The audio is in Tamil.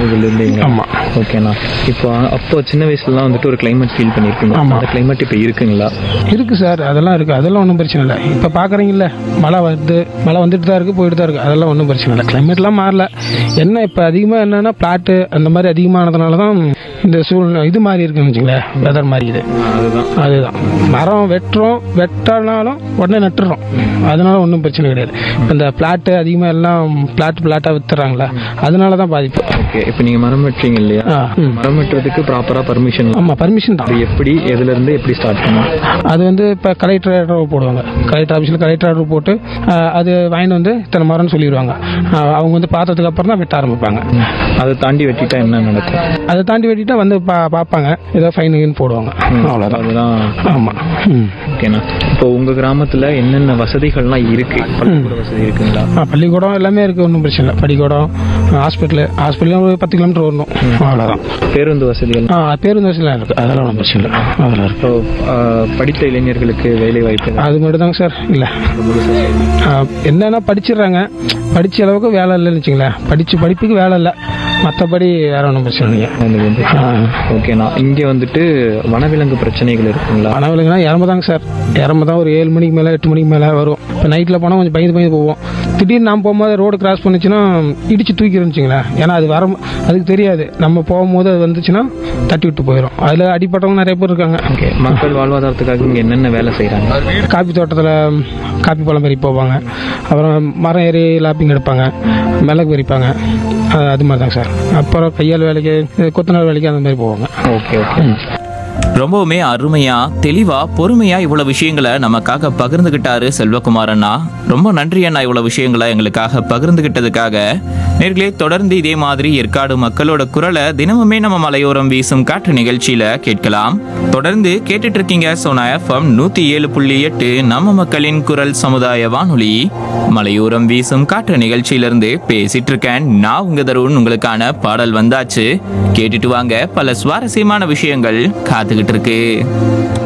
நாகர்கோவில் இருந்தீங்க ஆமாம் ஓகேண்ணா இப்போ அப்போ சின்ன வயசுலலாம் வந்துட்டு ஒரு கிளைமேட் ஃபீல் பண்ணியிருப்பீங்க ஆமா. அந்த கிளைமேட் இப்போ இருக்குங்களா இருக்குது சார் அதெல்லாம் இருக்குது அதெல்லாம் ஒன்றும் பிரச்சனை இல்லை இப்போ பார்க்குறீங்கல்ல மழை வருது மழை வந்துட்டு தான் இருக்குது போயிட்டு தான் இருக்குது அதெல்லாம் ஒன்றும் பிரச்சனை இல்லை கிளைமேட்லாம் மாறல என்ன இப்போ அதிகமாக என்னென்னா பிளாட்டு அந்த மாதிரி அதிகமானதுனால தான் இந்த சூழ்நிலை இது மாதிரி இருக்குன்னு வச்சுங்களேன் வெதர் மாதிரி இது அதுதான் அதுதான் மரம் வெட்டுறோம் வெட்டினாலும் உடனே நட்டுறோம் அதனால ஒன்றும் பிரச்சனை கிடையாது இப்போ இந்த பிளாட்டு அதிகமாக எல்லாம் பிளாட் பிளாட்டாக வித்துறாங்களா அதனால தான் பாதிப்பு ஓகே இப்போ நீங்கள் மரம் வெட்டுறீங்க இல்லையா ஆ ம் மரம் வெட்டுறதுக்கு ப்ராப்பராக பர்மிஷன் ஆமாம் பர்மிஷன் தான் அது எப்படி எதுல இருந்து எப்படி ஸ்டார்ட் பண்ணும் அது வந்து இப்போ கலெக்டர் ஆர்டர் போடுவாங்க கலெக்டர் ஆஃபீஸில் கலெக்டர் ஆர்டர் போட்டு ஆஹ், அது வாங்கிட்டு வந்து இத்தனை மரம்னு சொல்லிடுவாங்க ஆஹ், அவங்க வந்து பார்த்ததுக்கு அப்புறம் தான் வெட்ட ஆரம்பிப்பாங்க அதை தாண்டி வெட்டிட்டா என்ன நடக்கும் அதை தாண்டி வெட்டிட்டா வந்து பா பார்ப்பாங்க ஏதோ ஃபைனுன்னு போடுவாங்க அவ்வளோதான் அதுதான் ஆமாம் ம் ஓகேண்ணா இப்போ உங்க கிராமத்துல என்னென்ன வசதிகள்லாம் இருக்கு பள்ளிக்கூட வசதி இருக்குங்களா ஆ, பள்ளிக்கூடம் எல்லாமே இருக்குது ஒன்றும் பிரச்சனை இல்லை பள்ளிக்கூடம் ஹாஸ்பிட்டலு ஹாஸ்பிட்டலும் ஒரு பத்து கிலோமீட்டர் வரணும் அவ்வளோதான் பேருந்து வசதிகள் ஆ பேருந்து வசதிலாம் இருக்குது அதெல்லாம் ஒன்றும் பிரச்சனை இல்லை அதெல்லாம் இருக்குது இப்போ ஆஹ், படித்த இளைஞர்களுக்கு வேலை வாய்ப்பு அது மட்டும் தாங்க சார் இல்லை என்னன்னா படிச்சிடுறாங்க படிச்ச அளவுக்கு வேலை இல்லைன்னு வச்சுங்களேன் படிச்சு படிப்புக்கு வேலை இல்லை மற்றபடி வேற ஒன்றும் பிரச்சனை இல்லைங்க ஆ. ஓகேண்ணா இங்க வந்துட்டு வனவிலங்கு பிரச்சனைகள் இருக்குங்களா வனவிலங்குனா இறம்பு தாங்க சார் இறம்பு தான் ஒரு ஏழு மணிக்கு மேலே எட்டு மணிக்கு மேலே வரும் இப்போ நைட்டில் போனால் கொஞ்சம் பயந்து பயந்து போவோம் திடீர்னு நான் போகும்போது ரோடு கிராஸ் பண்ணுச்சுன்னா இடிச்சு தூக்கிடும் வச்சுங்களேன் ஏன்னா அது வர அதுக்கு தெரியாது நம்ம போகும்போது அது வந்துச்சுன்னா தட்டி விட்டு போயிடும் அதில் அடிப்பட்டவங்க நிறைய பேர் இருக்காங்க ஓகே மக்கள் வாழ்வாதாரத்துக்காக இங்க என்னென்ன வேலை செய்றாங்க காப்பி தோட்டத்தில் காப்பி பழம் பறி போவாங்க அப்புறம் மரம் ஏறி லாப்பிங் எடுப்பாங்க மிளகு பறிப்பாங்க அது அது மாதிரி தான் சார் அப்புறம் கையால் வேலைக்கு கொத்தனார் வேலைக்கு அந்த மாதிரி போவாங்க ஓகே ஓகே ரொம்பவுமே அருமையா தெளிவா பொறுமையா இவ்வளவு விஷயங்களை நமக்காக பகிர்ந்துகிட்டாரு செல்வகுமார் அண்ணா ரொம்ப நன்றி அண்ணா இவ்வளவு விஷயங்களை எங்களுக்காக பகிர்ந்துகிட்டதுக்காக நேர்களே தொடர்ந்து இதே மாதிரி ஏற்காடு மக்களோட குரலை தினமுமே நம்ம மலையோரம் வீசும் காற்று நிகழ்ச்சியில கேட்கலாம் தொடர்ந்து கேட்டுட்டு இருக்கீங்க சோனா எஃப்எம் நூத்தி ஏழு புள்ளி எட்டு நம்ம மக்களின் குரல் சமுதாய வானொலி மலையோரம் வீசும் காற்று நிகழ்ச்சியிலிருந்து பேசிட்டு இருக்கேன் நான் உங்க தருண் உங்களுக்கான பாடல் வந்தாச்சு கேட்டுட்டு வாங்க பல சுவாரஸ்யமான விஷயங்கள் காத்துக்கிட்டு இருக்கு